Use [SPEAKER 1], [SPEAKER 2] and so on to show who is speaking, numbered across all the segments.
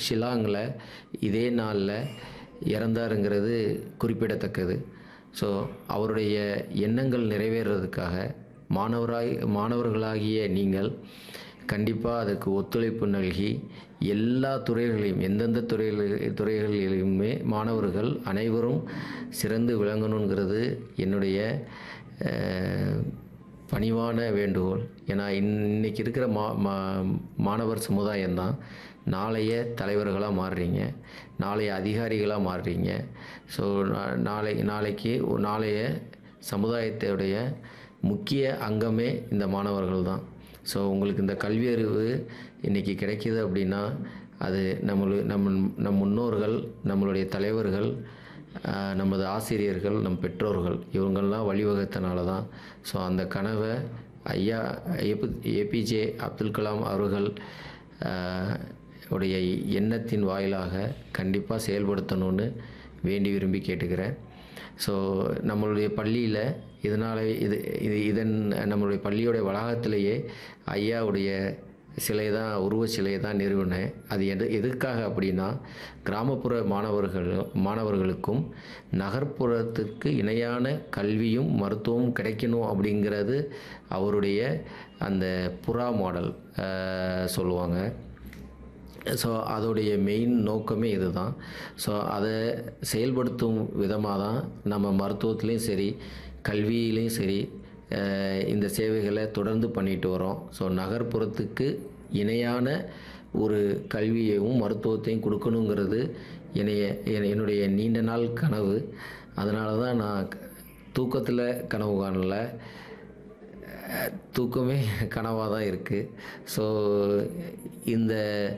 [SPEAKER 1] ஷில்லாங்கில் இதே நாளில் இறந்தாருங்கிறது குறிப்பிடத்தக்கது ஸோ அவருடைய எண்ணங்கள் நிறைவேறதுக்காக மாணவராய் மாணவர்களாகிய நீங்கள் கண்டிப்பாக அதுக்கு ஒத்துழைப்பு நல்கி எல்லா துறைகளையும் எந்தெந்த துறைகள் துறைகளிலுமே மாணவர்கள் அனைவரும் சிறந்து விளங்கணுங்கிறது என்னுடைய அஹ், பணிவான வேண்டுகோள் ஏன்னா இன்னைக்கு இருக்கிற மா மா மாணவர் சமுதாயம்தான் நாளைய தலைவர்களாக மாறுறீங்க நாளைய அதிகாரிகளாக மாறுறீங்க ஸோ நாளை நாளைக்கு ஒரு நாளைய சமுதாயத்துடைய முக்கிய அங்கமே இந்த மாணவர்கள் தான் ஸோ உங்களுக்கு இந்த கல்வி அறிவு இன்றைக்கி கிடைக்கிது அப்படின்னா அது நம்மளு நம்ம நம் முன்னோர்கள் நம்மளுடைய தலைவர்கள் ஆஹ், நமது ஆசிரியர்கள் நம் பெற்றோர்கள் இவங்கெல்லாம் வழிவகுத்தனால தான் ஸோ அந்த கனவை ஐயா ஏபி ஏபிஜே அப்துல் கலாம் அவர்கள் ஆஹ், உடைய எண்ணத்தின் வாயிலாக கண்டிப்பாக செயல்படுத்தணும்னு வேண்டி விரும்பி கேட்டுக்கிறேன் ஸோ நம்மளுடைய பள்ளியில் இதனால் இது இது இதன் நம்மளுடைய பள்ளியோடைய வளாகத்திலேயே ஐயாவுடைய சிலை தான் உருவ சிலையை தான் நிறுவினேன் அது எது எதுக்காக அப்படின்னா கிராமப்புற மாணவர்கள் மாணவர்களுக்கும் நகர்ப்புறத்துக்கு இணையான கல்வியும் மருத்துவமும் கிடைக்கணும் அப்படிங்கிறது அவருடைய அந்த புறா மாடல் அஹ், சொல்லுவாங்க ஸோ அதோடைய மெயின் நோக்கமே இதுதான் ஸோ அதை செயல்படுத்தும் விதமாக தான் நம்ம மருத்துவத்துலேயும் சரி கல்வியிலையும் சரி அஹ், இந்த சேவைகளை தொடர்ந்து பண்ணிட்டு வரோம் ஸோ நகர்ப்புறத்துக்கு இணையான ஒரு கல்வியையும் மருத்துவத்தையும் கொடுக்கணுங்கிறது என்னைய என்- என்னுடைய நீண்ட நாள் கனவு அதனால தான் நான் தூக்கத்தில் கனவு காணல அஹ், தூக்கமே கனவாக தான் இருக்குது ஸோ இந்த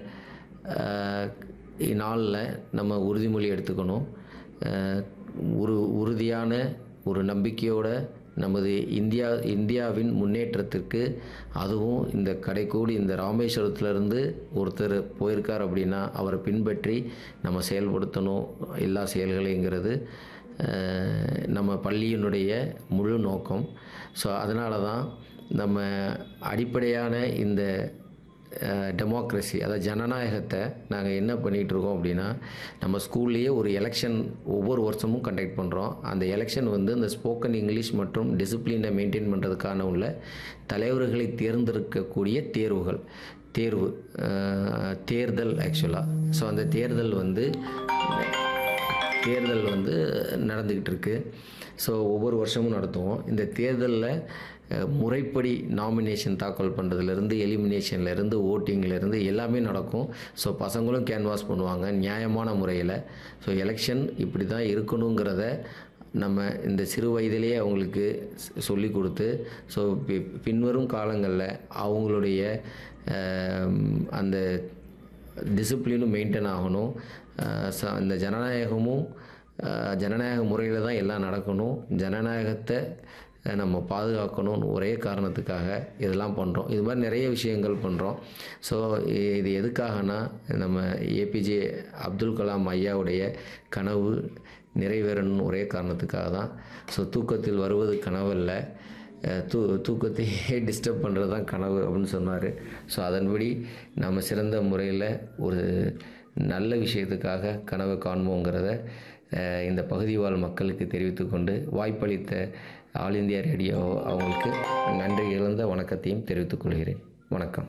[SPEAKER 1] நாளில் நம்ம உறுதிமொழி எடுத்துக்கணும் அஹ், ஒரு உறுதியான ஒரு நம்பிக்கையோட நமது இந்தியா இந்தியாவின் முன்னேற்றத்திற்கு அதுவும் இந்த கடைக்கூடி இந்த ராமேஸ்வரத்துலேருந்து ஒருத்தர் போயிருக்கார் அப்படின்னா அவரை பின்பற்றி நம்ம செயல்படுத்தணும் எல்லா செயல்களைங்கிறது அஹ், நம்ம பள்ளியினுடைய முழு நோக்கம் ஸோ அதனால தான் நம்ம அடிப்படையான இந்த டெமோக்ரஸி அதாவது ஜனநாயகத்தை நாங்கள் என்ன பண்ணிகிட்டு இருக்கோம் அப்படின்னா நம்ம ஸ்கூல்லேயே ஒரு எலெக்ஷன் ஒவ்வொரு வருஷமும் கண்டக்ட் பண்ணுறோம் அந்த எலெக்ஷன் வந்து இந்த ஸ்போக்கன் இங்கிலீஷ் மற்றும் டிசிப்ளினை மெயின்டைன் பண்ணுறதுக்கான உள்ள தலைவர்களை தேர்ந்தெடுக்கக்கூடிய தேர்வுகள் தேர்வு அஹ், தேர்தல் ஆக்சுவலாக ஸோ அந்த தேர்தல் வந்து தேர்தல் வந்து நடந்துக்கிட்டு இருக்கு ஸோ ஒவ்வொரு வருஷமும் நடத்துவோம் இந்த தேர்தலில் அஹ், முறைப்படி நாமினேஷன் தாக்கல் பண்ணுறதுலேருந்து எலிமினேஷன்லேருந்து ஓட்டிங்லேருந்து எல்லாமே நடக்கும் ஸோ பசங்களும் கேன்வாஸ் பண்ணுவாங்க நியாயமான முறையில் ஸோ எலெக்ஷன் இப்படி தான் இருக்கணுங்கிறத நம்ம இந்த சிறு வயதிலேயே அவங்களுக்கு சொல்லி கொடுத்து ஸோ பி- பின்வரும் காலங்களில் அவங்களுடைய அஹ், அந்த டிசிப்ளினும் மெயின்டைன் ஆகணும் அஹ் ச- இந்த ஜனநாயகமும் அஹ் ஜனநாயக முறையில் தான் எல்லாம் நடக்கணும் ஜனநாயகத்தை அஹ் நம்ம பாதுகாக்கணும்னு ஒரே காரணத்துக்காக இதெல்லாம் பண்ணுறோம் இது மாதிரி நிறைய விஷயங்கள் பண்ணுறோம் ஸோ இது எதுக்காகனா நம்ம ஏபிஜே அப்துல் கலாம் ஐயாவுடைய கனவு நிறைவேறணும்னு ஒரே காரணத்துக்காக தான் ஸோ தூக்கத்தில் வருவது கனவல்ல அஹ் தூ தூக்கத்தையே டிஸ்டர்ப் பண்ணுறது தான் கனவு அப்படின்னு சொன்னார் ஸோ அதன்படி நம்ம சிறந்த முறையில் ஒரு நல்ல விஷயத்துக்காக கனவு காண்போங்கிறத அஹ் இந்த பகுதி வாழ் மக்களுக்கு தெரிவித்துக்கொண்டு வாய்ப்பளித்த ஆல் இந்தியா ரேடியோ அவங்களுக்கு நன்றி இழந்த வணக்கத்தையும் தெரிவித்துக் கொள்கிறேன் வணக்கம்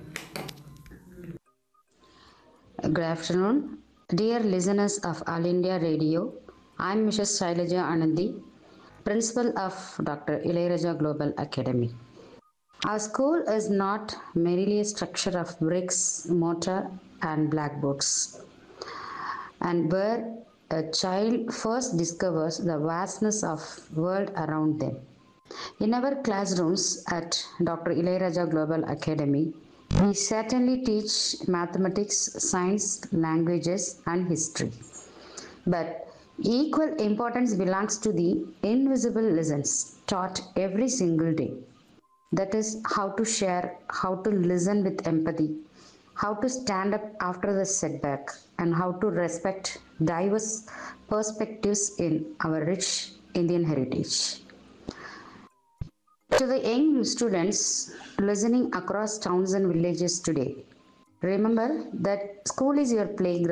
[SPEAKER 2] Good afternoon, dear listeners of All India Radio. I'm Mrs. Shailaja Anandi, Principal of Dr. Ilayaraja Global Academy. Our school is not merely a structure of bricks, mortar, and blackboards, and where a child first discovers the vastness of world around them. In our classrooms at Dr. Ilayaraja Global Academy, we certainly teach mathematics, science, languages, and history. But equal importance belongs to the invisible lessons taught every single day. That is, how to share, how to listen with empathy, how to stand up after the setback, and how to respect diverse perspectives in our rich Indian heritage. To the young students listening across towns and villages today, remember that school is your playground.